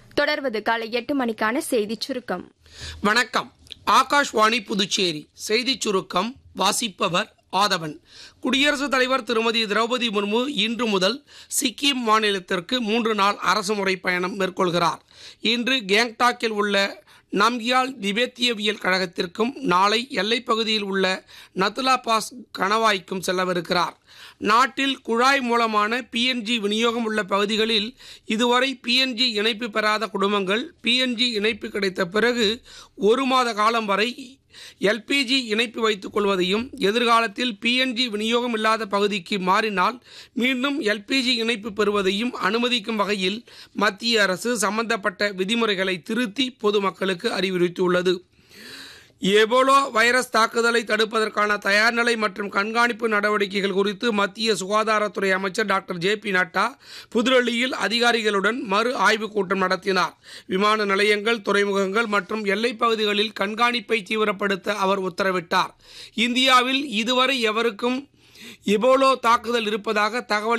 தொடர்வது காலை எட்டு மணிக்கான செய்திச் சுருக்கம் வணக்கம் ஆகாஷ்வாணி புதுச்சேரி செய்திச் சுருக்கம் வாசிப்பவர் ஆதவன் குடியரசுத் தலைவர் திருமதி திரௌபதி முர்மு இன்று முதல் சிக்கிம் மாநிலத்திற்கு மூன்று நாள் அரசுமுறை பயணம் மேற்கொள்கிறார் இன்று கேங்டாக்கில் உள்ள நம்கியால் திபேத்தியவியல் கழகத்திற்கும் நாளை எல்லைப் பகுதியில் உள்ள நத்துலா பாஸ் கணவாய்க்கும் செல்லவிருக்கிறார் நாட்டில் குழாய் மூலமான பிஎன்ஜி விநியோகம் உள்ள பகுதிகளில் இதுவரை பிஎன்ஜி இணைப்பு பெறாத குடும்பங்கள் பிஎன்ஜி இணைப்பு கிடைத்த பிறகு ஒரு மாத காலம் வரை எல்பிஜி இணைப்பு வைத்துக் கொள்வதையும் எதிர்காலத்தில் பிஎன்ஜி விநியோகம் இல்லாத பகுதிக்கு மாறினால் மீண்டும் எல்பிஜி இணைப்பு பெறுவதையும் அனுமதிக்கும் வகையில் மத்திய அரசு சம்பந்தப்பட்ட விதிமுறைகளை திருத்தி பொதுமக்களுக்கு அறிவுறுத்தியுள்ளது எபோலா வைரஸ் தாக்குதலை தடுப்பதற்கான தயார்நிலை மற்றும் கண்காணிப்பு நடவடிக்கைகள் குறித்து மத்திய சுகாதாரத்துறை அமைச்சர் டாக்டர் ஜே பி நட்டா புதுடெல்லியில் அதிகாரிகளுடன் மறு ஆய்வுக் கூட்டம் நடத்தினார் விமான நிலையங்கள் துறைமுகங்கள் மற்றும் எல்லைப் பகுதிகளில் கண்காணிப்பை தீவிரப்படுத்த அவர் உத்தரவிட்டார் இந்தியாவில் இதுவரை எவருக்கும் எபோலோ தாக்குதல் இருப்பதாக தகவல்